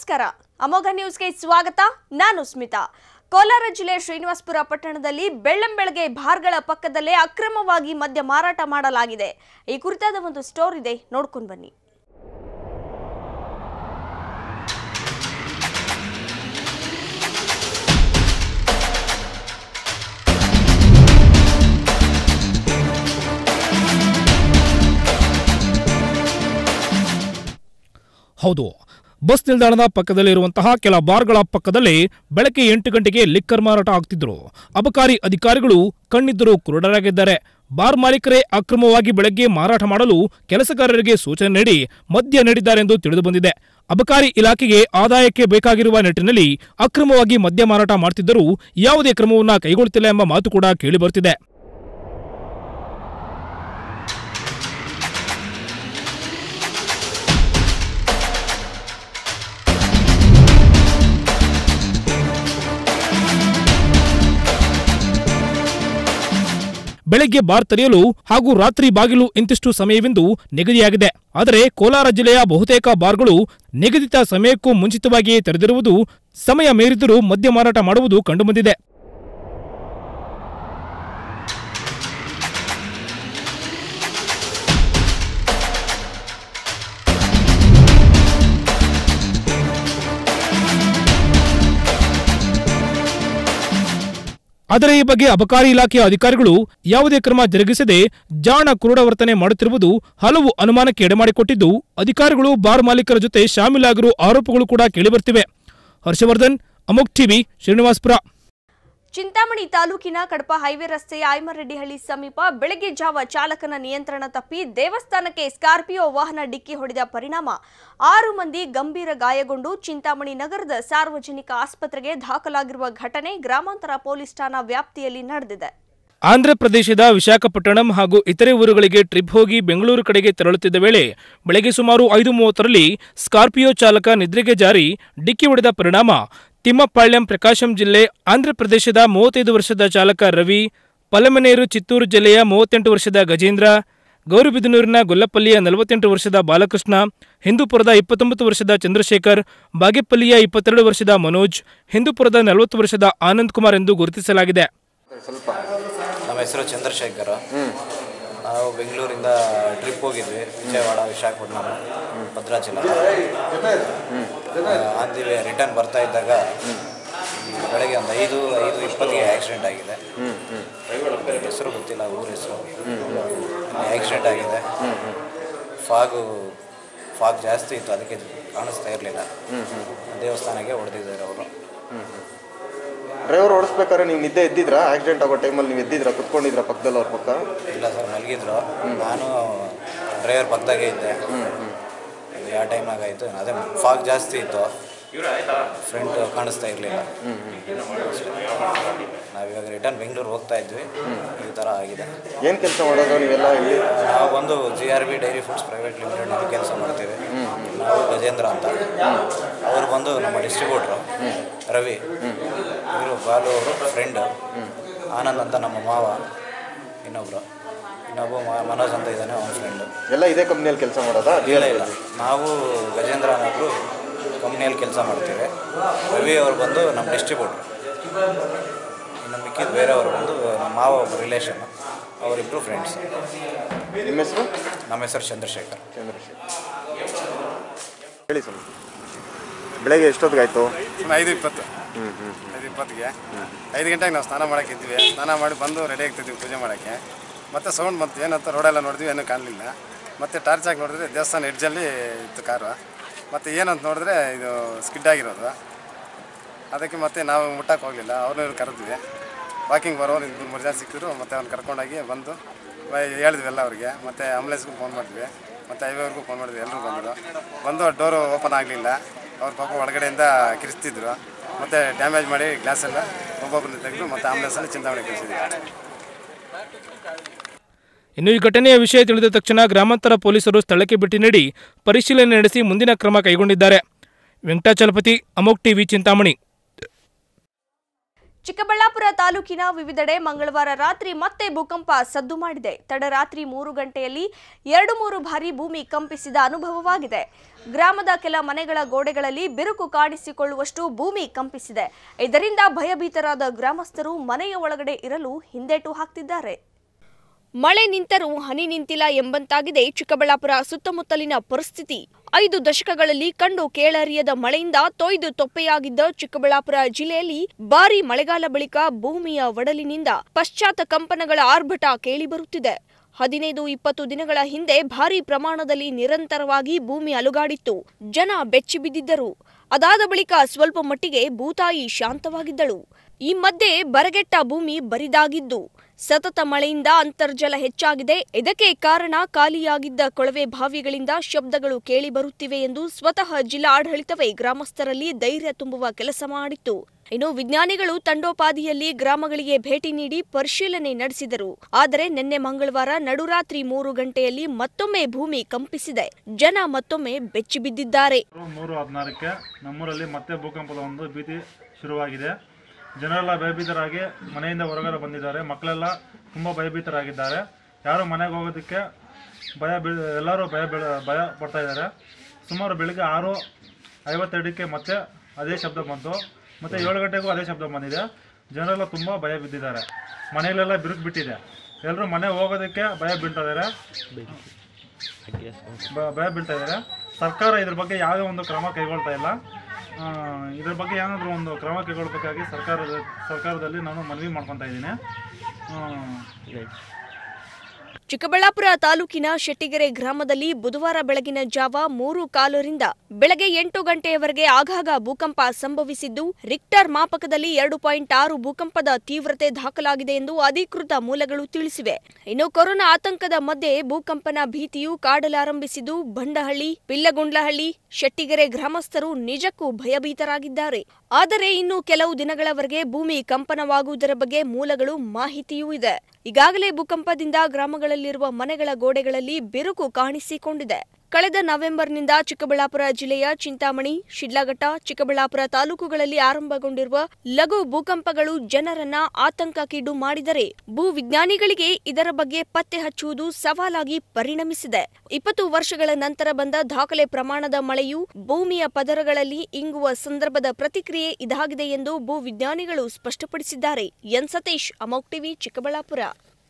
ನಮಸ್ಕಾರ ಅಮೋಘ ನ್ಯೂಸ್ಗೆ ಸ್ವಾಗತ ನಾನು ಸ್ಮಿತಾ ಕೋಲಾರ ಜಿಲ್ಲೆ ಶ್ರೀನಿವಾಸಪುರ ಪಟ್ಟಣದಲ್ಲಿ ಬೆಳ್ಳಂಬೆಳಗ್ಗೆ ಬಾರ್ಗಳ ಪಕ್ಕದಲ್ಲೇ ಅಕ್ರಮವಾಗಿ ಮದ್ಯ ಮಾರಾಟ ಮಾಡಲಾಗಿದೆ ಈ ಕುರಿತಾದ ಒಂದು ಸ್ಟೋರ್ ಇದೆ ನೋಡ್ಕೊಂಡು ಬನ್ನಿ ಹೌದು ಬಸ್ ನಿಲ್ದಾಣದ ಪಕ್ಕದಲ್ಲಿರುವಂತಹ ಕೆಲ ಬಾರ್ಗಳ ಪಕ್ಕದಲ್ಲಿ ಬೆಳಗ್ಗೆ ಎಂಟು ಗಂಟೆಗೆ ಲಿಕ್ಕರ್ ಮಾರಾಟ ಆಗ್ತಿದ್ರು ಅಬಕಾರಿ ಅಧಿಕಾರಿಗಳು ಕಣ್ಣಿದ್ದರೂ ಕುರುಡರಾಗಿದ್ದಾರೆ ಬಾರ್ ಮಾಲೀಕರೇ ಅಕ್ರಮವಾಗಿ ಬೆಳಗ್ಗೆ ಮಾರಾಟ ಮಾಡಲು ಕೆಲಸಗಾರರಿಗೆ ಸೂಚನೆ ನೀಡಿ ಮದ್ಯ ನೀಡಿದ್ದಾರೆಂದು ತಿಳಿದು ಬಂದಿದೆ ಅಬಕಾರಿ ಇಲಾಖೆಗೆ ಆದಾಯಕ್ಕೆ ಬೇಕಾಗಿರುವ ನಿಟ್ಟಿನಲ್ಲಿ ಅಕ್ರಮವಾಗಿ ಮದ್ಯ ಮಾರಾಟ ಮಾಡ್ತಿದ್ದರೂ ಯಾವುದೇ ಕ್ರಮವನ್ನ ಕೈಗೊಳ್ಳುತ್ತಿಲ್ಲ ಎಂಬ ಮಾತು ಕೂಡ ಕೇಳಿಬರುತ್ತಿದೆ ಬೆಳಗ್ಗೆ ಬಾರ್ ತೆರೆಯಲು ಹಾಗೂ ರಾತ್ರಿ ಬಾಗಿಲು ಇಂತಿಷ್ಟು ಸಮಯವೆಂದು ನಿಗದಿಯಾಗಿದೆ ಆದರೆ ಕೋಲಾರ ಜಿಲ್ಲೆಯ ಬಹುತೇಕ ಬಾರ್ಗಳು ನಿಗದಿತ ಸಮಯಕ್ಕೂ ಮುಂಚಿತವಾಗಿಯೇ ತೆರೆದಿರುವುದು ಸಮಯ ಮೀರಿದರೂ ಮದ್ಯ ಮಾರಾಟ ಮಾಡುವುದು ಕಂಡುಬಂದಿದೆ ಆದರೆ ಈ ಬಗ್ಗೆ ಅಬಕಾರಿ ಇಲಾಖೆಯ ಅಧಿಕಾರಿಗಳು ಯಾವುದೇ ಕ್ರಮ ಜರುಗಿಸದೆ ಜಾಣ ಕುರುಡ ವರ್ತನೆ ಮಾಡುತ್ತಿರುವುದು ಹಲವು ಅನುಮಾನಕ್ಕೆ ಎಡೆಮಾಡಿಕೊಟ್ಟಿದ್ದು ಅಧಿಕಾರಿಗಳು ಬಾರ್ ಮಾಲೀಕರ ಜೊತೆ ಶಾಮೀಲಾಗಿರುವ ಆರೋಪಗಳು ಕೂಡ ಕೇಳಿಬರ್ತಿವೆ ಹರ್ಷವರ್ಧನ್ ಅಮುಕ್ ಟಿವಿ ಶ್ರೀನಿವಾಸ್ಪುರ ಚಿಂತಾಮಣಿ ತಾಲೂಕಿನ ಕಡಪ ಹೈವೇ ರಸ್ತೆಯ ಐಮರೆಡ್ಡಿಹಳ್ಳಿ ಸಮೀಪ ಬೆಳಗ್ಗೆ ಜಾವ ಚಾಲಕನ ನಿಯಂತ್ರಣ ತಪ್ಪಿ ದೇವಸ್ಥಾನಕ್ಕೆ ಸ್ಕಾರ್ಪಿಯೋ ವಾಹನ ಡಿಕ್ಕಿ ಹೊಡೆದ ಪರಿಣಾಮ ಆರು ಮಂದಿ ಗಂಭೀರ ಗಾಯಗೊಂಡು ಚಿಂತಾಮಣಿ ನಗರದ ಸಾರ್ವಜನಿಕ ಆಸ್ಪತ್ರೆಗೆ ದಾಖಲಾಗಿರುವ ಘಟನೆ ಗ್ರಾಮಾಂತರ ಪೊಲೀಸ್ ಠಾಣಾ ವ್ಯಾಪ್ತಿಯಲ್ಲಿ ನಡೆದಿದೆ ಆಂಧ್ರಪ್ರದೇಶದ ವಿಶಾಖಪಟ್ಟಣಂ ಹಾಗೂ ಇತರೆ ಊರುಗಳಿಗೆ ಟ್ರಿಪ್ ಹೋಗಿ ಬೆಂಗಳೂರು ಕಡೆಗೆ ತೆರಳುತ್ತಿದ್ದ ವೇಳೆ ಬೆಳಗ್ಗೆ ಸುಮಾರು ಐದು ಮೂವತ್ತರಲ್ಲಿ ಸ್ಕಾರ್ಪಿಯೋ ಚಾಲಕ ನಿದ್ರೆಗೆ ಜಾರಿ ಡಿಕ್ಕಿ ಹೊಡೆದ ಪರಿಣಾಮ ತಿಮ್ಮಪಾಳ್ಯಂ ಪ್ರಕಾಶಂ ಜಿಲ್ಲೆ ಆಂಧ್ರಪ್ರದೇಶದ ಮೂವತ್ತೈದು ವರ್ಷದ ಚಾಲಕ ರವಿ ಪಲಮನೇರು ಚಿತ್ತೂರು ಜಿಲ್ಲೆಯ ಮೂವತ್ತೆಂಟು ವರ್ಷದ ಗಜೇಂದ್ರ ಗೌರಿಬಿದನೂರಿನ ಗೊಲ್ಲಪಲ್ಲಿಯ ನಲವತ್ತೆಂಟು ವರ್ಷದ ಬಾಲಕೃಷ್ಣ ಹಿಂದೂಪುರದ ಇಪ್ಪತ್ತೊಂಬತ್ತು ವರ್ಷದ ಚಂದ್ರಶೇಖರ್ ಬಾಗೇಪಲ್ಲಿಯ ಇಪ್ಪತ್ತೆರಡು ವರ್ಷದ ಮನೋಜ್ ಹಿಂದೂಪುರದ ನಲವತ್ತು ವರ್ಷದ ಆನಂದ್ ಕುಮಾರ್ ಎಂದು ಗುರುತಿಸಲಾಗಿದೆ ನಮ್ಮ ಹೆಸರು ಚಂದ್ರಶೇಖರ್ ನಾವು ಬೆಂಗಳೂರಿಂದ ಟ್ರಿಪ್ ಹೋಗಿದ್ವಿ Vijayawada Visakhapatnam Bhadrachala on the way return ಬರ್ತಾ ಇದ್ದಾಗ ಬೆಳಗ್ಗೆ ಒಂದು ಐದು ಐದು ಇಪ್ಪತ್ತಿಗೆ ಆಕ್ಸಿಡೆಂಟ್ ಆಗಿದೆ ಹೆಸರು ಗೊತ್ತಿಲ್ಲ ಊರ ಹೆಸರು ಆಕ್ಸಿಡೆಂಟ್ ಆಗಿದೆ ಫಾಗು ಫಾಗ್ ಜಾಸ್ತಿ ಇತ್ತು ಅದಕ್ಕೆ ಕಾಣಿಸ್ತಾ ಇರಲಿಲ್ಲ ದೇವಸ್ಥಾನಕ್ಕೆ ಹೊಡೆದಿದ್ದಾರೆ ಅವರು ಡ್ರೈವರ್ ಓಡಿಸ್ಬೇಕಾದ್ರೆ ನೀವು ನಿದ್ದೆ ಎದ್ದಿದ್ರಾ ಆಕ್ಸಿಡೆಂಟ್ ಆಗೋ ಟೈಮಲ್ಲಿ ನೀವು ಎದ್ದಿದ್ರಾ ಕುತ್ಕೊಂಡಿದ್ರಾ ಪಕ್ಕದಲ್ಲಿ ಅವ್ರ ಪಕ್ಕ ಇಲ್ಲ ಸರ್ ಮಲಗಿದ್ರು ನಾನು ಡ್ರೈವರ್ ಪಕ್ಕದಾಗೆ ಇದ್ದೆ ಅದು ಯಾವ ಟೈಮ್ನಾಗ ಆಯಿತು ಅದೇ ಫಾಗ್ ಜಾಸ್ತಿ ಇತ್ತು ಫ್ರಂಟ್ ಕಾಣಿಸ್ತಾ ಇರಲಿಲ್ಲ ನಾವಿವಾಗ ರಿಟರ್ನ್ ಬೆಂಗಳೂರು ಹೋಗ್ತಾ ಇದ್ವಿ ಈ ಥರ ಆಗಿದೆ ಏನು ಕೆಲಸ ಮಾಡೋದು ನೀವೆಲ್ಲ ಇಲ್ಲಿ ನಾವು ಒಂದು G R B dairy foods private ಲಿಮಿಟೆಡ್ನಲ್ಲಿ ಕೆಲಸ ಮಾಡ್ತೀವಿ ನಾವು ಗಜೇಂದ್ರ ಅಂತ ಅವರು ಬಂದು ನಮ್ಮ ಡಿಸ್ಟ್ರಿಬ್ಯೂಟ್ರು ರವಿ ಇವರು ಬಾಲು ಅವರು ಫ್ರೆಂಡು ಆನಂದ್ ಅಂತ ನಮ್ಮ ಮಾವ ಇನ್ನೊಬ್ಬರು ಇನ್ನೊಬ್ಬ ಮ- ಮನೋಜ್ ಅಂತ ಇದ್ದಾನೆ ಅವನ ಫ್ರೆಂಡು ಎಲ್ಲ ಇದೇ ಕಂಪ್ನಿಯಲ್ಲಿ ಕೆಲಸ ಮಾಡೋದಾ ಇಲ್ಲ ಇಲ್ಲ ನಾವು ಗಜೇಂದ್ರ ಅನ್ನೋರು ಕಂಪ್ನಿಯಲ್ಲಿ ಕೆಲಸ ಮಾಡ್ತೀವಿ ರವಿ ಅವ್ರು ಬಂದು ನಮ್ಮ ಡಿಸ್ಟ್ರಿಬ್ಯೂಟ್ರು ಇನ್ನು ಮಿಕ್ಕಿದ ಬೇರೆಯವರು ಬಂದು ನಮ್ಮ ಮಾವ ಒಬ್ಬ ರಿಲೇಷನ್ ಅವರಿಬ್ಬರು ಫ್ರೆಂಡ್ಸ್ ನಿಮ್ಮ ಹೆಸರು ನಮ್ಮ ಹೆಸರು ಚಂದ್ರಶೇಖರ್ ಚಂದ್ರಶೇಖರ್ ಹೇಳಿ ಸ್ವಾಮಿ ಬೆಳಗ್ಗೆ ಎಷ್ಟೊತ್ತಿಗಾಯ್ತು ಸುಮ್ಮನೆ ಐದು ಇಪ್ಪತ್ತು ಐದು ಇಪ್ಪತ್ತಿಗೆ ಐದು ಗಂಟೆಗೆ ನಾವು ಸ್ನಾನ ಮಾಡೋಕೆ ಇದ್ವಿ ಸ್ನಾನ ಮಾಡಿ ಬಂದು ರೆಡಿ ಆಗ್ತಿದ್ವಿ ಪೂಜೆ ಮಾಡೋಕ್ಕೆ ಮತ್ತೆ ಸೌಂಡ್ ಬಂತು ಏನಂತ ರೋಡೆಲ್ಲ ನೋಡಿದ್ವಿ ಏನೂ ಕಾಣಲಿಲ್ಲ ಮತ್ತೆ ಟಾರ್ಚ್ ಹಾಕಿ ನೋಡಿದ್ರೆ ದೇವಸ್ಥಾನ ಎಡ್ಜಲ್ಲಿ ಇತ್ತು ಕಾರು ಮತ್ತು ಏನಂತ ನೋಡಿದ್ರೆ ಇದು ಸ್ಕಿಡ್ ಆಗಿರೋದು ಅದಕ್ಕೆ ಮತ್ತೆ ನಾವು ಮುಟ್ಟಕ್ಕೆ ಹೋಗಲಿಲ್ಲ ಅವ್ರನ್ನ ಕರೆದ್ವಿ ವಾಕಿಂಗ್ ಬರೋರು ಇಬ್ಬರು ಮೂರು ಜನ ಸಿಕ್ಕಿದ್ರು ಮತ್ತು ಅವ್ನು ಕರ್ಕೊಂಡೋಗಿ ಬಂದು ಬ- ಹೇಳಿದ್ವಿ ಎಲ್ಲ ಅವ್ರಿಗೆ ಮತ್ತು ಆಂಬುಲೆನ್ಸ್ಗೂ ಫೋನ್ ಮಾಡಿದ್ವಿ ಮತ್ತು ಹೈವೇವ್ರಿಗೂ ಫೋನ್ ಮಾಡಿದ್ವಿ ಎಲ್ಲರೂ ಬಂದರು ಬಂದು ಡೋರು ಓಪನ್ ಆಗಲಿಲ್ಲ ಅವ್ರ ಪಾಪ ಒಳಗಡೆಯಿಂದ ಕಿರಿಸ್ತಿದ್ರು ಮತ್ತು ಡ್ಯಾಮೇಜ್ ಮಾಡಿ ಗ್ಲಾಸೆಲ್ಲ ಒಬ್ಬೊಬ್ಬರನ್ನ ತೆಗೆದು ಮತ್ತು ಆಂಬುಲೆನ್ಸಲ್ಲಿ ಚಿಂತಾಮಣಿ ಕಳಿಸಿದ್ವಿ ಇನ್ನು ಈ ಘಟನೆಯ ವಿಷಯ ತಿಳಿದ ತಕ್ಷಣ ಗ್ರಾಮಾಂತರ ಪೊಲೀಸರು ಸ್ಥಳಕ್ಕೆ ಭೇಟಿ ನೀಡಿ ಪರಿಶೀಲನೆ ನಡೆಸಿ ಮುಂದಿನ ಕ್ರಮ ಕೈಗೊಂಡಿದ್ದಾರೆ ವೆಂಕಟಾಚಲಪತಿ ಅಮೋಕ್ ಟಿವಿ ಚಿಂತಾಮಣಿ ಚಿಕ್ಕಬಳ್ಳಾಪುರ ತಾಲೂಕಿನ ವಿವಿಧೆಡೆ ಮಂಗಳವಾರ ರಾತ್ರಿ ಮತ್ತೆ ಭೂಕಂಪ ಸದ್ದು ಮಾಡಿದೆ ತಡರಾತ್ರಿ ಮೂರು ಗಂಟೆಯಲ್ಲಿ ಎರಡು ಮೂರು ಬಾರಿ ಭೂಮಿ ಕಂಪಿಸಿದ ಅನುಭವವಾಗಿದೆ ಗ್ರಾಮದ ಕೆಲ ಮನೆಗಳ ಗೋಡೆಗಳಲ್ಲಿ ಬಿರುಕು ಕಾಣಿಸಿಕೊಳ್ಳುವಷ್ಟು ಭೂಮಿ ಕಂಪಿಸಿದೆ ಇದರಿಂದ ಭಯಭೀತರಾದ ಗ್ರಾಮಸ್ಥರು ಮನೆಯ ಒಳಗಡೆ ಇರಲು ಹಿಂದೇಟು ಹಾಕ್ತಿದ್ದಾರೆ ಮಳೆ ನಿಂತರೂ ಹನಿ ನಿಂತಿಲ್ಲ ಎಂಬಂತಾಗಿದೆ ಚಿಕ್ಕಬಳ್ಳಾಪುರ ಸುತ್ತಮುತ್ತಲಿನ ಪರಿಸ್ಥಿತಿ ಐದು ದಶಕಗಳಲ್ಲಿ ಕಂಡು ಕೇಳರಿಯದ ಮಳೆಯಿಂದ ತೊಯ್ದು ತೊಪ್ಪೆಯಾಗಿದ್ದ ಚಿಕ್ಕಬಳ್ಳಾಪುರ ಜಿಲ್ಲೆಯಲ್ಲಿ ಭಾರಿ ಮಳೆಗಾಲ ಬಳಿಕ ಭೂಮಿಯ ಒಡಲಿನಿಂದ ಪಶ್ಚಾತ್ತ ಕಂಪನಗಳ ಆರ್ಭಟ ಕೇಳಿಬರುತ್ತಿದೆ ಹದಿನೈದು ಇಪ್ಪತ್ತು ದಿನಗಳ ಹಿಂದೆ ಭಾರಿ ಪ್ರಮಾಣದಲ್ಲಿ ನಿರಂತರವಾಗಿ ಭೂಮಿ ಅಲುಗಾಡಿತ್ತು ಜನ ಬೆಚ್ಚಿಬಿದ್ದಿದ್ದರು ಅದಾದ ಬಳಿಕ ಸ್ವಲ್ಪ ಮಟ್ಟಿಗೆ ಭೂತಾಯಿ ಶಾಂತವಾಗಿದ್ದಳು ಈ ಮಧ್ಯೆ ಬರಗೆಟ್ಟ ಭೂಮಿ ಬರಿದಾಗಿದ್ದು ಸತತ ಮಳೆಯಿಂದ ಅಂತರ್ಜಲ ಹೆಚ್ಚಾಗಿದೆ ಇದಕ್ಕೆ ಕಾರಣ ಖಾಲಿಯಾಗಿದ್ದ ಕೊಳವೆ ಬಾವಿಗಳಿಂದ ಶಬ್ದಗಳು ಕೇಳಿಬರುತ್ತಿವೆ ಎಂದು ಸ್ವತಃ ಜಿಲ್ಲಾ ಆಡಳಿತವೇ ಗ್ರಾಮಸ್ಥರಲ್ಲಿ ಧೈರ್ಯ ತುಂಬುವ ಕೆಲಸ ಮಾಡಿತ್ತು ಇನ್ನು ವಿಜ್ಞಾನಿಗಳು ತಂಡೋಪಾದಿಯಲ್ಲಿ ಗ್ರಾಮಗಳಿಗೆ ಭೇಟಿ ನೀಡಿ ಪರಿಶೀಲನೆ ನಡೆಸಿದರು ಆದರೆ ನಿನ್ನೆ ಮಂಗಳವಾರ ನಡುರಾತ್ರಿ ಮೂರು ಗಂಟೆಯಲ್ಲಿ ಮತ್ತೊಮ್ಮೆ ಭೂಮಿ ಕಂಪಿಸಿದೆ ಜನ ಮತ್ತೊಮ್ಮೆ ಬೆಚ್ಚಿಬಿದ್ದಿದ್ದಾರೆ ಮೂರು ಹದಿನಾರಕ್ಕೆ ನಮ್ಮೂರಲ್ಲಿ ಮತ್ತೆ ಭೂಕಂಪದ ಒಂದು ಭೀತಿ ಶುರುವಾಗಿದೆ ಜನರೆಲ್ಲ ಭಯಭೀತರಾಗಿ ಮನೆಯಿಂದ ಹೊರಗಡೆ ಬಂದಿದ್ದಾರೆ ಮಕ್ಕಳೆಲ್ಲ ತುಂಬ ಭಯಭೀತರಾಗಿದ್ದಾರೆ ಯಾರು ಮನೆಗೆ ಹೋಗೋದಕ್ಕೆ ಭಯ ಬೀಳ್ ಎಲ್ಲರೂ ಭಯ ಬೀಳ ಭಯ ಪಡ್ತಾ ಇದ್ದಾರೆ ಸುಮಾರು ಬೆಳಿಗ್ಗೆ ಆರು ಐವತ್ತೆರಡಕ್ಕೆ ಮತ್ತೆ ಅದೇ ಶಬ್ದ ಬಂತು ಮತ್ತು ಏಳು ಗಂಟೆಗೂ ಅದೇ ಶಬ್ದ ಬಂದಿದೆ ಜನರೆಲ್ಲ ತುಂಬ ಭಯ ಬಿದ್ದಿದ್ದಾರೆ ಮನೆಯಲ್ಲೆಲ್ಲ ಬಿರುಕು ಬಿಟ್ಟಿದೆ ಎಲ್ಲರೂ ಮನೆ ಹೋಗೋದಕ್ಕೆ ಭಯ ಬೀಳ್ತಾ ಇದ್ದಾರೆ ಬ- ಭಯ ಬೀಳ್ತಾ ಇದ್ದಾರೆ ಸರ್ಕಾರ ಇದ್ರ ಬಗ್ಗೆ ಯಾವುದೇ ಒಂದು ಕ್ರಮ ಕೈಗೊಳ್ತಾ ಇಲ್ಲ ಆ, ಇದ್ರ ಬಗ್ಗೆ ಏನಾದರೂ ಒಂದು ಕ್ರಮ ಕೈಗೊಳ್ಬೇಕಾಗಿ ಸರ್ಕಾರದ ಸರ್ಕಾರದಲ್ಲಿ ನಾನು ಮನವಿ ಮಾಡ್ಕೊತಾ ಇದ್ದೀನಿ ಚಿಕ್ಕಬಳ್ಳಾಪುರ ತಾಲೂಕಿನ ಶೆಟ್ಟಿಗೆರೆ ಗ್ರಾಮದಲ್ಲಿ ಬುಧವಾರ ಬೆಳಗಿನ ಜಾವ ಮೂರು ಕಾಲರಿಂದ ಬೆಳಗ್ಗೆ ಎಂಟು ಗಂಟೆಯವರೆಗೆ ಆಗಾಗ ಭೂಕಂಪ ಸಂಭವಿಸಿದ್ದು ರಿಕ್ಟರ್ ಮಾಪಕದಲ್ಲಿ ಎರಡು ಪಾಯಿಂಟ್ ಆರು ಭೂಕಂಪದ ತೀವ್ರತೆ ದಾಖಲಾಗಿದೆ ಎಂದು ಅಧಿಕೃತ ಮೂಲಗಳು ತಿಳಿಸಿವೆ ಇನ್ನು ಕೊರೋನಾ ಆತಂಕದ ಮಧ್ಯೆ ಭೂಕಂಪನ ಭೀತಿಯು ಕಾಡಲಾರಂಭಿಸಿದ್ದು ಬಂಡಹಳ್ಳಿ ಪಿಲ್ಲಗುಂಡ್ಲಹಳ್ಳಿ ಶೆಟ್ಟಿಗೆರೆ ಗ್ರಾಮಸ್ಥರು ನಿಜಕ್ಕೂ ಭಯಭೀತರಾಗಿದ್ದಾರೆ ಆದರೆ ಇನ್ನು ಕೆಲವು ದಿನಗಳವರೆಗೆ ಭೂಮಿ ಕಂಪನವಾಗುವುದರ ಬಗ್ಗೆ ಮೂಲಗಳು ಮಾಹಿತಿಯೂ ಇದೆ ಈಗಾಗಲೇ ಭೂಕಂಪದಿಂದ ಗ್ರಾಮಗಳಲ್ಲಿರುವ ಮನೆಗಳ ಗೋಡೆಗಳಲ್ಲಿ ಬಿರುಕು ಕಾಣಿಸಿಕೊಂಡಿದೆ ಕಳೆದ ನವೆಂಬರ್ನಿಂದ ಚಿಕ್ಕಬಳ್ಳಾಪುರ ಜಿಲ್ಲೆಯ ಚಿಂತಾಮಣಿ ಶಿಡ್ಲಘಟ್ಟ ಚಿಕ್ಕಬಳ್ಳಾಪುರ ತಾಲೂಕುಗಳಲ್ಲಿ ಆರಂಭಗೊಂಡಿರುವ ಲಘು ಭೂಕಂಪಗಳು ಜನರನ್ನ ಆತಂಕಕ್ಕೀಡು ಮಾಡಿದರೆ ಭೂ ವಿಜ್ಞಾನಿಗಳಿಗೆ ಇದರ ಬಗ್ಗೆ ಪತ್ತೆ ಹಚ್ಚುವುದು ಸವಾಲಾಗಿ ಪರಿಣಮಿಸಿದೆ ಇಪ್ಪತ್ತು ವರ್ಷಗಳ ನಂತರ ಬಂದ ದಾಖಲೆ ಪ್ರಮಾಣದ ಮಳೆಯು ಭೂಮಿಯ ಪದರಗಳಲ್ಲಿ ಇಂಗುವ ಸಂದರ್ಭದ ಪ್ರತಿಕ್ರಿಯೆ ಇದಾಗಿದೆ ಎಂದು ಭೂ ವಿಜ್ಞಾನಿಗಳು ಸ್ಪಷ್ಟಪಡಿಸಿದ್ದಾರೆ ಎನ್ ಸತೀಶ್ ಅಮೋಕ್ ಟಿವಿ ಚಿಕ್ಕಬಳ್ಳಾಪುರ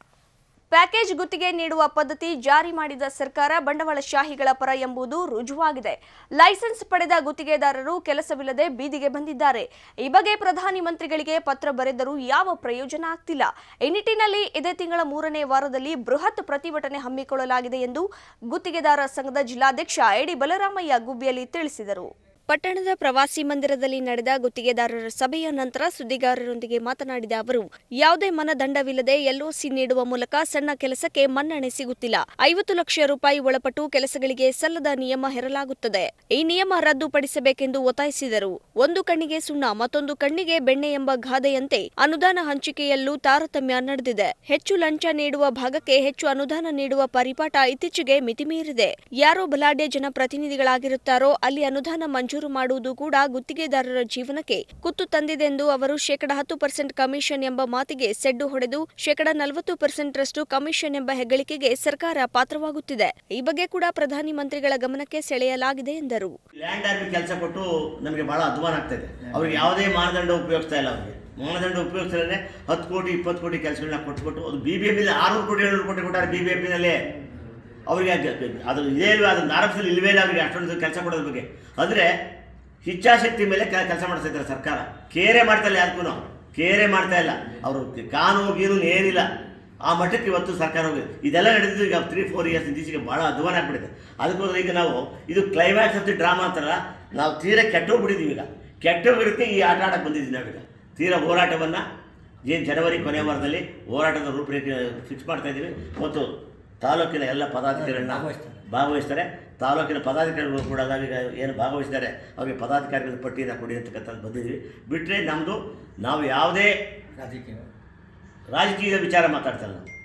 ಪ್ಯಾಕೇಜ್ ಗುತ್ತಿಗೆ ನೀಡುವ ಪದ್ಧತಿ ಜಾರಿ ಮಾಡಿದ ಸರ್ಕಾರ ಬಂಡವಾಳಶಾಹಿಗಳ ಪರ ಎಂಬುದು ರುಜುವಾಗಿದೆ ಲೈಸೆನ್ಸ್ ಪಡೆದ ಗುತ್ತಿಗೆದಾರರು ಕೆಲಸವಿಲ್ಲದೆ ಬೀದಿಗೆ ಬಂದಿದ್ದಾರೆ ಈ ಬಗ್ಗೆ ಪ್ರಧಾನಿ ಮಂತ್ರಿಗಳಿಗೆ ಪತ್ರ ಬರೆದರೂ ಯಾವ ಪ್ರಯೋಜನ ಆಗ್ತಿಲ್ಲ ಈ ನಿಟ್ಟಿನಲ್ಲಿ ಇದೇ ತಿಂಗಳ ಮೂರನೇ ವಾರದಲ್ಲಿ ಬೃಹತ್ ಪ್ರತಿಭಟನೆ ಹಮ್ಮಿಕೊಳ್ಳಲಾಗಿದೆ ಎಂದು ಗುತ್ತಿಗೆದಾರ ಸಂಘದ ಜಿಲ್ಲಾಧ್ಯಕ್ಷ ಎಡಿ ಬಲರಾಮಯ್ಯ ಗುಬ್ಬಿಯಲ್ಲಿ ತಿಳಿಸಿದರು ಪಟ್ಟಣದ ಪ್ರವಾಸಿ ಮಂದಿರದಲ್ಲಿ ನಡೆದ ಗುತ್ತಿಗೆದಾರರ ಸಭೆಯ ನಂತರ ಸುದ್ದಿಗಾರರೊಂದಿಗೆ ಮಾತನಾಡಿದ ಅವರು ಯಾವುದೇ ಮನದಂಡವಿಲ್ಲದೆ ಎಲ್ಒಸಿ ನೀಡುವ ಮೂಲಕ ಸಣ್ಣ ಕೆಲಸಕ್ಕೆ ಮನ್ನಣೆ ಸಿಗುತ್ತಿಲ್ಲ ಐವತ್ತು ಲಕ್ಷ ರೂಪಾಯಿ ಒಳಪಟ್ಟು ಕೆಲಸಗಳಿಗೆ ಸಲ್ಲದ ನಿಯಮ ಹೇರಲಾಗುತ್ತದೆ ಈ ನಿಯಮ ರದ್ದುಪಡಿಸಬೇಕೆಂದು ಒತ್ತಾಯಿಸಿದರು ಒಂದು ಕಣ್ಣಿಗೆ ಸುಣ್ಣ ಮತ್ತೊಂದು ಕಣ್ಣಿಗೆ ಬೆಣ್ಣೆ ಎಂಬ ಗಾದೆಯಂತೆ ಅನುದಾನ ಹಂಚಿಕೆಯಲ್ಲೂ ತಾರತಮ್ಯ ನಡೆದಿದೆ ಹೆಚ್ಚು ಲಂಚ ನೀಡುವ ಭಾಗಕ್ಕೆ ಹೆಚ್ಚು ಅನುದಾನ ನೀಡುವ ಪರಿಪಾಠ ಇತ್ತೀಚೆಗೆ ಮಿತಿಮೀರಿದೆ ಯಾರೋ ಬಲಾಢ್ಯ ಜನಪ್ರತಿನಿಧಿಗಳಾಗಿರುತ್ತಾರೋ ಅಲ್ಲಿ ಅನುದಾನ ಮಂಜೂರು ಮಾಡುವುದು ಕೂಡ ಗುತ್ತಿಗೆದಾರರ ಜೀವನಕ್ಕೆ ಕುತ್ತು ತಂದಿದೆಂದು ಅವರು ಶೇಕಡ ಹತ್ತು ಪರ್ಸೆಂಟ್ ಕಮಿಷನ್ ಎಂಬ ಮಾತಿಗೆ ಸೆಡ್ಡು ಹೊಡೆದು ಶೇಕಡ ನಲವತ್ತು ಪರ್ಸೆಂಟ್ ರಷ್ಟು ಕಮಿಷನ್ ಎಂಬ ಹೆಗ್ಗಳಿಕೆಗೆ ಸರ್ಕಾರ ಪಾತ್ರವಾಗುತ್ತಿದೆ ಈ ಬಗ್ಗೆ ಕೂಡ ಪ್ರಧಾನಿ ಮಂತ್ರಿಗಳ ಗಮನಕ್ಕೆ ಸೆಳೆಯಲಾಗಿದೆ ಎಂದರು ಲ್ಯಾಂಡ್ ಆರ್ಮಿ ಕೆಲಸ ಕೊಟ್ಟು ನಮಗೆ ಭಾಳ ಅಧ್ವಾನ ಆಗ್ತಾ ಇದೆ ಅವ್ರಿಗೆ ಯಾವುದೇ ಮಾನದಂಡ ಉಪಯೋಗಿಸ್ತಾ ಇಲ್ಲ ಅವ್ರಿಗೆ ಮಾನದಂಡ ಉಪಯೋಗಿಸ್ತಾರೆ ಹತ್ತು ಕೋಟಿ ಇಪ್ಪತ್ತು ಕೋಟಿ ಕೆಲಸಗಳನ್ನ ಕೊಟ್ಬಿಟ್ಟು ಅದು ಬಿ ಬಿ ಎಫ್ ಆರುನೂರು ಕೋಟಿ ಏಳ್ನೂರು ಕೋಟಿ ಕೊಟ್ಟಾರೆ ಬಿ ಬಿ ಎಫ್ನಲ್ಲಿ ಅವರಿಗೆ ಅದು- ಅದು ಇದೇ ಇಲ್ವೇ ಅದನ್ನ ಆರಂಭಿಸಲು ಇಲ್ವೇ ಇಲ್ಲ ಅವರಿಗೆ ಅಷ್ಟೊಂದು ಕೆಲಸ ಕೊಡೋದ್ರ ಬಗ್ಗೆ ಅಂದರೆ ಇಚ್ಛಾಶಕ್ತಿ ಮೇಲೆ ಕೆಲಸ ಮಾಡಿಸ್ತಾ ಇದ್ದಾರೆ ಸರ್ಕಾರ ಕೇರೆ ಮಾಡ್ತಾ ಇಲ್ಲ ಯಾರಿಗೂ ಕೇರೆ ಮಾಡ್ತಾ ಇಲ್ಲ ಅವರು ಕಾನೂನು ಗೀನೂನು ಏನಿಲ್ಲ ಆ ಮಟ್ಟಕ್ಕೆ ಇವತ್ತು ಸರ್ಕಾರ ಹೋಗಿದೆ ಇದೆಲ್ಲ ನಡೆದಿದ್ದು ಈಗ ತ್ರೀ ಫೋರ್ ಇಯರ್ಸ್ ಇತ್ತೀಚೆಗೆ ಭಾಳ ಅಧ್ವಾನ ಆಗ್ಬಿಟ್ಟಿದೆ ಅದಕ್ಕೋಸ್ಕರ ಈಗ ನಾವು ಇದು ಕ್ಲೈಮ್ಯಾಕ್ಸ್ ಆಫ್ ದಿ ಡ್ರಾಮಾ ಅಂತಾರಲ್ಲ ನಾವು ತೀರಾ ಕೆಟ್ಟೋಗ್ಬಿಟ್ಟಿದ್ದೀವಿ ಈಗ ಕೆಟ್ಟೋಗಿರೋದಕ್ಕೆ ಈ ಆಟ ಆಡಕ್ಕೆ ಬಂದಿದ್ದೀವಿ ನಾವೀಗ ತೀರಾ ಹೋರಾಟವನ್ನು ಏನು ಜನವರಿ ಕೊನೆ ವಾರದಲ್ಲಿ ಹೋರಾಟದ ರೂಪರೇಖೆ ಫಿಕ್ಸ್ ಮಾಡ್ತಾ ಇದ್ದೀವಿ ಮತ್ತು ತಾಲೂಕಿನ ಎಲ್ಲ ಪದಾಧಿಕಾರಿಗಳನ್ನ ಭಾಗವಹಿಸ್ತಾರೆ ತಾಲೂಕಿನ ಪದಾಧಿಕಾರಿಗಳು ಕೂಡ ನಾವೀಗ ಏನು ಭಾಗವಹಿಸಿದ್ದಾರೆ ಅವರಿಗೆ ಪದಾಧಿಕಾರಿಗಳ ಪಟ್ಟಿಯನ್ನು ಕೊಡಿ ಅಂತಕ್ಕಂಥದ್ದು ಬಂದಿದ್ದೀವಿ ಬಿಟ್ಟರೆ ನಮ್ಮದು ನಾವು ಯಾವುದೇ ರಾಜಕೀಯದ ವಿಚಾರ ಮಾತಾಡ್ತಾ ಇಲ್ಲ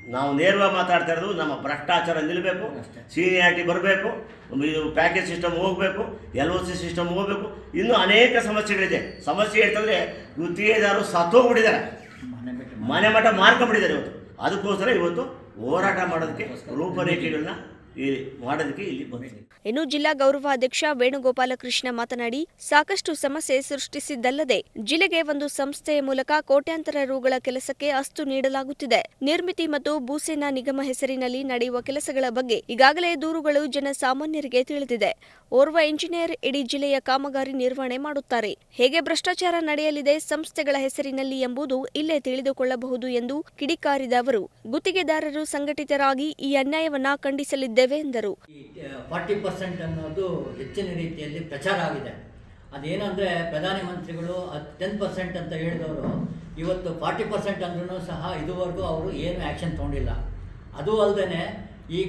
ನಾವು ನೇರವಾಗಿ ಮಾತಾಡ್ತಾ ಇರೋದು ನಮ್ಮ ಭ್ರಷ್ಟಾಚಾರ ನಿಲ್ಲಬೇಕು ಸೀನಿಯಾರಿಟಿ ಬರಬೇಕು ಇದು ಪ್ಯಾಕೇಜ್ ಸಿಸ್ಟಮ್ ಹೋಗಬೇಕು ಎಲ್ ಒ ಸಿ ಸಿಸ್ಟಮ್ ಹೋಗಬೇಕು ಇನ್ನೂ ಅನೇಕ ಸಮಸ್ಯೆಗಳಿದೆ ಸಮಸ್ಯೆ ಹೇಳ್ತಂದರೆ ಗುತ್ತಿಗೆದಾರರು ಸತ್ತೋಗ್ಬಿಟ್ಟಿದ್ದಾರೆ ಮನೆ ಮಠ ಮಾರ್ಕೊಂಡ್ಬಿಟ್ಟಿದ್ದಾರೆ ಇವತ್ತು ಅದಕ್ಕೋಸ್ಕರ ಇವತ್ತು ಹೋರಾಟ ಮಾಡೋದಕ್ಕೆ ರೂಪರೇಖೆಗಳನ್ನ ಈ ಮಾಡೋದಕ್ಕೆ ಇಲ್ಲಿ ಬಂದಿದೆ ಇನ್ನು ಜಿಲ್ಲಾ ಗೌರವಾಧ್ಯಕ್ಷ ವೇಣುಗೋಪಾಲಕೃಷ್ಣ ಮಾತನಾಡಿ ಸಾಕಷ್ಟು ಸಮಸ್ಯೆ ಸೃಷ್ಟಿಸಿದ್ದಲ್ಲದೆ ಜಿಲ್ಲೆಗೆ ಒಂದು ಸಂಸ್ಥೆಯ ಮೂಲಕ ಕೋಟ್ಯಾಂತರ ರುಗಳ ಕೆಲಸಕ್ಕೆ ಅಸ್ತು ನೀಡಲಾಗುತ್ತಿದೆ ನಿರ್ಮಿತಿ ಮತ್ತು ಭೂಸೇನಾ ನಿಗಮ ಹೆಸರಿನಲ್ಲಿ ನಡೆಯುವ ಕೆಲಸಗಳ ಬಗ್ಗೆ ಈಗಾಗಲೇ ದೂರುಗಳು ಜನಸಾಮಾನ್ಯರಿಗೆ ತಿಳಿದಿದೆ ಓರ್ವ ಇಂಜಿನಿಯರ್ ಇಡೀ ಜಿಲ್ಲೆಯ ಕಾಮಗಾರಿ ನಿರ್ವಹಣೆ ಮಾಡುತ್ತಾರೆ ಹೇಗೆ ಭ್ರಷ್ಟಾಚಾರ ನಡೆಯಲಿದೆ ಸಂಸ್ಥೆಗಳ ಹೆಸರಿನಲ್ಲಿ ಎಂಬುದು ಇಲ್ಲೇ ತಿಳಿದುಕೊಳ್ಳಬಹುದು ಎಂದು ಕಿಡಿಕಾರಿದ ಅವರು ಗುತ್ತಿಗೆದಾರರು ಸಂಘಟಿತರಾಗಿ ಈ ಅನ್ಯಾಯವನ್ನ ಖಂಡಿಸಲಿದ್ದೇವೆ ಎಂದರು ಫಾರ್ಟಿ ಪರ್ಸೆಂಟ್ ಅನ್ನೋದು ಹೆಚ್ಚಿನ ರೀತಿಯಲ್ಲಿ ಪ್ರಚಾರ ಆಗಿದೆ ಅದೇನಂದರೆ ಪ್ರಧಾನಿ ಮಂತ್ರಿಗಳು ಟೆನ್ ಪರ್ಸೆಂಟ್ ಅಂತ ಹೇಳಿದವರು ಇವತ್ತು ಫಾರ್ಟಿ ಪರ್ಸೆಂಟ್ ಅಂದ್ರೂ ಸಹ ಇದುವರೆಗೂ ಅವರು ಏನು ಆ್ಯಕ್ಷನ್ ತೊಗೊಂಡಿಲ್ಲ ಅದು ಅಲ್ಲದೆ ಈಗ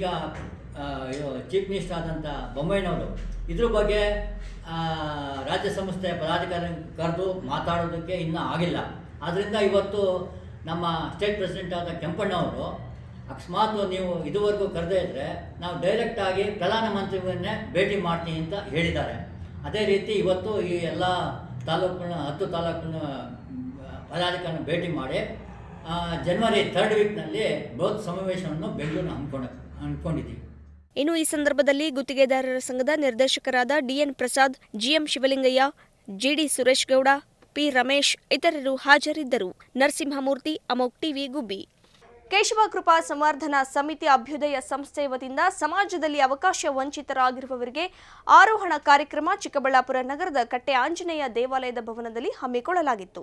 ಚೀಫ್ ಮಿನಿಸ್ಟರ್ ಆದಂಥ ಬೊಮ್ಮಾಯಿನವರು ಇದ್ರ ಬಗ್ಗೆ ಆ, ರಾಜ್ಯ ಸಂಸ್ಥೆಯ ಪದಾಧಿಕಾರಿ ಕರೆದು ಮಾತಾಡೋದಕ್ಕೆ ಇನ್ನೂ ಆಗಿಲ್ಲ ಆದ್ದರಿಂದ ಇವತ್ತು ನಮ್ಮ ಸ್ಟೇಟ್ ಪ್ರೆಸಿಡೆಂಟ್ ಆದ ಕೆಂಪಣ್ಣವರು ಅಕಸ್ಮಾತ್ ನೀವು ಇದುವರೆಗೂ ಕರೆದೇ ಇದ್ದರೆ ನಾವು ಡೈರೆಕ್ಟಾಗಿ ಪ್ರಧಾನಮಂತ್ರಿಗಳನ್ನೇ ಭೇಟಿ ಮಾಡ್ತೀನಿ ಅಂತ ಹೇಳಿದ್ದಾರೆ ಅದೇ ರೀತಿ ಇವತ್ತು ಈ ಎಲ್ಲ ತಾಲೂಕುಗಳನ್ನ ಹತ್ತು ತಾಲೂಕನ್ನ ಪದಾಧಿಕಾರಿನ ಭೇಟಿ ಮಾಡಿ ಆ, ಜನವರಿ ಥರ್ಡ್ ವೀಕ್ನಲ್ಲಿ ಬೃಹತ್ ಸಮಾವೇಶವನ್ನು ಬೆಂಗಳೂರಿನ ಹಮ್ಮಿಕೊಂಡು ಹಮ್ಮಿಕೊಂಡಿದ್ದೀವಿ ಇನ್ನು ಈ ಸಂದರ್ಭದಲ್ಲಿ ಗುತ್ತಿಗೆದಾರರ ಸಂಘದ ನಿರ್ದೇಶಕರಾದ D N Prasad G M Shivalingaiah G D Suresh Gowda P Ramesh ಇತರರು ಹಾಜರಿದ್ದರು ನರಸಿಂಹಮೂರ್ತಿ ಅಮೋಕ್ ಟಿವಿ ಗುಬ್ಬಿ ಕೇಶವ ಕೃಪಾ ಸಂವರ್ಧನಾ ಸಮಿತಿ ಅಭ್ಯುದಯ ಸಂಸ್ಥೆ ವತಿಯಿಂದ ಸಮಾಜದಲ್ಲಿ ಅವಕಾಶ ವಂಚಿತರಾಗಿರುವವರಿಗೆ ಆರೋಹಣ ಕಾರ್ಯಕ್ರಮ ಚಿಕ್ಕಬಳ್ಳಾಪುರ ನಗರದ ಕಟ್ಟೆ ಆಂಜನೇಯ ದೇವಾಲಯದ ಭವನದಲ್ಲಿ ಹಮ್ಮಿಕೊಳ್ಳಲಾಗಿತ್ತು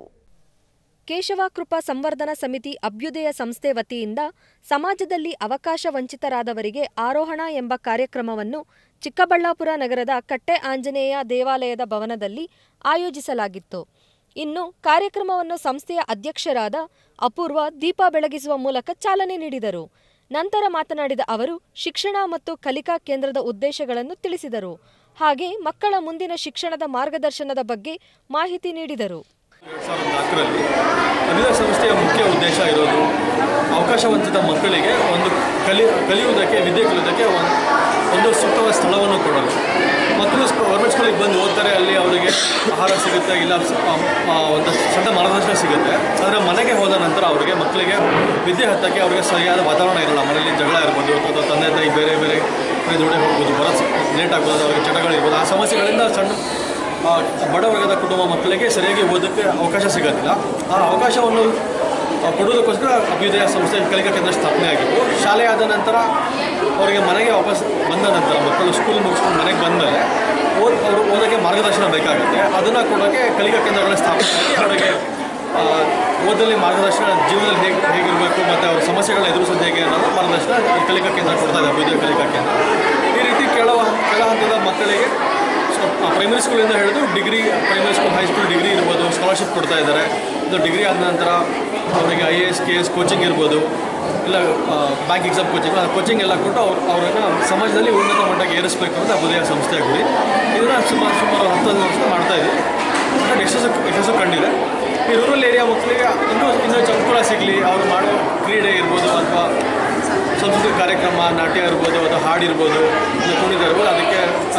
ಕೇಶವ ಕೃಪಾ ಸಂವರ್ಧನಾ ಸಮಿತಿ ಅಭ್ಯುದಯ ಸಂಸ್ಥೆ ವತಿಯಿಂದ ಸಮಾಜದಲ್ಲಿ ಅವಕಾಶ ವಂಚಿತರಾದವರಿಗೆ ಆರೋಹಣ ಎಂಬ ಕಾರ್ಯಕ್ರಮವನ್ನು ಚಿಕ್ಕಬಳ್ಳಾಪುರ ನಗರದ ಕಟ್ಟೆ ಆಂಜನೇಯ ದೇವಾಲಯದ ಭವನದಲ್ಲಿ ಆಯೋಜಿಸಲಾಗಿತ್ತು ಇನ್ನು ಕಾರ್ಯಕ್ರಮವನ್ನು ಸಂಸ್ಥೆಯ ಅಧ್ಯಕ್ಷರಾದ ಅಪೂರ್ವ ದೀಪ ಬೆಳಗಿಸುವ ಮೂಲಕ ಚಾಲನೆ ನೀಡಿದರು ನಂತರ ಮಾತನಾಡಿದ ಅವರು ಶಿಕ್ಷಣ ಮತ್ತು ಕಲಿಕಾ ಕೇಂದ್ರದ ಉದ್ದೇಶಗಳನ್ನು ತಿಳಿಸಿದರು ಹಾಗೆ ಮಕ್ಕಳ ಮುಂದಿನ ಶಿಕ್ಷಣದ ಮಾರ್ಗದರ್ಶನದ ಬಗ್ಗೆ ಮಾಹಿತಿ ನೀಡಿದರು ಎರಡು ಸಾವಿರದ ನಾಲ್ಕರಲ್ಲಿ ಅಭಿನವ ಸಂಸ್ಥೆಯ ಮುಖ್ಯ ಉದ್ದೇಶ ಇರೋದು ಅವಕಾಶ ವಂಚಿತ ಮಕ್ಕಳಿಗೆ ಒಂದು ಕಲಿ ಕಲಿಯುವುದಕ್ಕೆ ವಿದ್ಯೆ ಕಲಿಯೋದಕ್ಕೆ ಒಂದು ಒಂದು ಸೂಕ್ತವಾದ ಸ್ಥಳವನ್ನು ಕೊಡೋದು ಮಕ್ಕಳು ಗೌರ್ಮೆಂಟ್ ಸ್ಕೂಲಿಗೆ ಬಂದು ಓದ್ತಾರೆ ಅಲ್ಲಿ ಅವರಿಗೆ ಆಹಾರ ಸಿಗುತ್ತೆ ಇಲ್ಲ ಸ- ಆ, ಆ, ಒಂದು ಸಣ್ಣ ಮಾರ್ಗದರ್ಶನ ಸಿಗುತ್ತೆ ಆದರೆ ಮನೆಗೆ ಹೋದ ನಂತರ ಅವರಿಗೆ ಮಕ್ಕಳಿಗೆ ವಿದ್ಯೆ ಹತ್ತಕ್ಕೆ ಅವರಿಗೆ ಸರಿಯಾದ ವಾತಾವರಣ ಇರಲ್ಲ ಮನೆಯಲ್ಲಿ ಜಗಳ ಇರ್ಬೋದು ಅಥವಾ ತಂದೆ ತಾಯಿ ಬೇರೆ ಬೇರೆ ಕಡೆ ದುಡೆ ಹೋಗ್ಬೋದು ಬರೋದು ಲೇಟ್ ಆಗ್ಬೋದು ಅವರಿಗೆ ಚಟಗಳಿರ್ಬೋದು ಆ ಸಮಸ್ಯೆಗಳಿಂದ ಸಣ್ಣ ಆ, ಬಡವರ್ಗದ ಕುಟುಂಬ ಮಕ್ಕಳಿಗೆ ಸರಿಯಾಗಿ ಓದೋಕ್ಕೆ ಅವಕಾಶ ಸಿಗೋದಿಲ್ಲ ಆ ಅವಕಾಶವನ್ನು ಆ, ಕೊಡೋದಕ್ಕೋಸ್ಕರ ಅಭ್ಯುದಯ ಸಂಸ್ಥೆ ಕಲಿಕಾ ಕೇಂದ್ರ ಸ್ಥಾಪನೆ ಆಗಿತ್ತು ಶಾಲೆ ಆದ ನಂತರ ಅವರಿಗೆ ಮನೆಗೆ ವಾಪಸ್ ಬಂದ ನಂತರ ಮಕ್ಕಳು ಸ್ಕೂಲ್ ಮುಗಿಸ್ಕೊಂಡು ಮನೆಗೆ ಬಂದಮೇಲೆ ಓದ್ ಅವರು ಓದೋಕ್ಕೆ ಮಾರ್ಗದರ್ಶನ ಬೇಕಾಗುತ್ತೆ ಅದನ್ನು ಕೊಡೋಕ್ಕೆ ಕಲಿಕಾ ಕೇಂದ್ರಗಳ ಸ್ಥಾಪನೆ ಆಗಿ ಅವರಿಗೆ ಆ, ಓದಲ್ಲಿ ಮಾರ್ಗದರ್ಶನ ಜೀವನದಲ್ಲಿ ಹೇಗೆ ಹೇಗಿರಬೇಕು ಮತ್ತು ಅವ್ರ ಸಮಸ್ಯೆಗಳನ್ನ ಎದುರಿಸೋದು ಹೇಗೆ ಅನ್ನೋದು ಮಾರ್ಗದರ್ಶನ ಈ ಕಲಿಕಾ ಕೇಂದ್ರ ಕೊಡ್ತಾ ಇದೆ ಅಭ್ಯುದಯ ಕಲಿಕಾ ಕೇಂದ್ರ ಈ ರೀತಿ ಕೆಳ ಕೆಳ ಹಂತದ ಮಕ್ಕಳಿಗೆ ಪ್ರೈಮರಿ ಸ್ಕೂಲಿಂದ ಹಿಡಿದು degree primary school high school degree ಇರ್ಬೋದು ಸ್ಕಾಲರ್ಶಿಪ್ ಕೊಡ್ತಾ ಇದ್ದಾರೆ ಇದು ಡಿಗ್ರಿ ಆದ ನಂತರ ಅವರಿಗೆ I A S K S coaching ಇರ್ಬೋದು ಇಲ್ಲ ಬ್ಯಾಂಕ್ ಎಕ್ಸಾಮ್ ಕೋಚಿಂಗ್ ಕೋಚಿಂಗ್ ಎಲ್ಲ ಕೊಟ್ಟು ಅವ್ರು ಅವರನ್ನು ಸಮಾಜದಲ್ಲಿ ಉನ್ನತ ಮಟ್ಟಕ್ಕೆ ಏರಿಸಬೇಕು ಅಂತ ಅಭ್ಯುದಯ ಸಂಸ್ಥೆ ಆಗಿದೆ ಇದನ್ನು ಸುಮಾರು ಸುಮಾರು ಹತ್ತು ಹದಿನೈದು ವರ್ಷ ಮಾಡ್ತಾ ಇದ್ದೀವಿ ಬಟ್ ಯಶಸ್ಸು ಯಶಸ್ಸು ಕಂಡಿದೆ ಈ ರೂರಲ್ ಏರಿಯಾ ಮಕ್ಕಳಿಗೆ ಇನ್ನೂ ಇನ್ನೂ ಅನುಕೂಲ ಸಿಗಲಿ ಅವ್ರು ಮಾಡೋ ಕ್ರೀಡೆ ಇರ್ಬೋದು ಅಥವಾ ಸಂಸ್ಕೃತಿಕ ಕಾರ್ಯಕ್ರಮ ನಾಟ್ಯ ಇರ್ಬೋದು ಅಥವಾ ಹಾಡಿರ್ಬೋದು ಇಲ್ಲ ಕುಣಿತ ಇರ್ಬೋದು ಅದಕ್ಕೆ ಆ,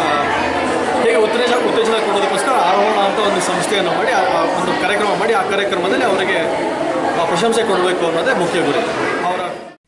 ಹೇಗೆ ಉತ್ತೇಜ ಉತ್ತೇಜನ ಕೊಡೋದಕ್ಕೋಸ್ಕರ ಆರೋಹಣ ಅಂತ ಒಂದು ಸಂಸ್ಥೆಯನ್ನು ಮಾಡಿ ಆ- ಆ ಒಂದು ಕಾರ್ಯಕ್ರಮ ಮಾಡಿ ಆ ಕಾರ್ಯಕ್ರಮದಲ್ಲಿ ಅವರಿಗೆ ಆ, ಪ್ರಶಂಸೆ ಕೊಡಬೇಕು ಅನ್ನೋದೇ ಮುಖ್ಯ ಗುರಿ ಅವರ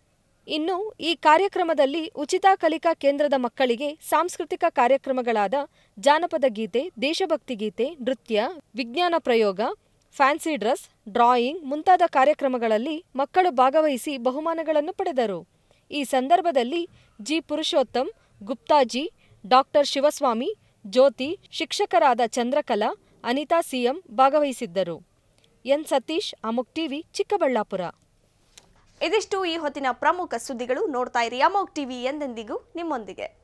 ಇನ್ನು ಈ ಕಾರ್ಯಕ್ರಮದಲ್ಲಿ ಉಚಿತ ಕಲಿಕಾ ಕೇಂದ್ರದ ಮಕ್ಕಳಿಗೆ ಸಾಂಸ್ಕೃತಿಕ ಕಾರ್ಯಕ್ರಮಗಳಾದ ಜಾನಪದ ಗೀತೆ ದೇಶಭಕ್ತಿ ಗೀತೆ ನೃತ್ಯ ವಿಜ್ಞಾನ ಪ್ರಯೋಗ ಫ್ಯಾನ್ಸಿ ಡ್ರೆಸ್ ಡ್ರಾಯಿಂಗ್ ಮುಂತಾದ ಕಾರ್ಯಕ್ರಮಗಳಲ್ಲಿ ಮಕ್ಕಳು ಭಾಗವಹಿಸಿ ಬಹುಮಾನಗಳನ್ನು ಪಡೆದರು ಈ ಸಂದರ್ಭದಲ್ಲಿ ಜಿ ಪುರುಷೋತ್ತಮ್ ಗುಪ್ತಾಜಿ ಡಾಕ್ಟರ್ ಶಿವಸ್ವಾಮಿ ಜ್ಯೋತಿ ಶಿಕ್ಷಕರಾದ ಚಂದ್ರಕಲಾ ಅನಿತಾ ಸಿಎಂ ಭಾಗವಹಿಸಿದ್ದರು ಎನ್ ಸತೀಶ್ ಅಮುಕ್ ಟಿವಿ ಚಿಕ್ಕಬಳ್ಳಾಪುರ ಇದಿಷ್ಟು ಈ ಹೊತ್ತಿನ ಪ್ರಮುಖ ಸುದ್ದಿಗಳು ನೋಡ್ತಾ ಇರಿ ಅಮೋಕ್ ಟಿವಿ ಎಂದೆಂದಿಗೂ ನಿಮ್ಮೊಂದಿಗೆ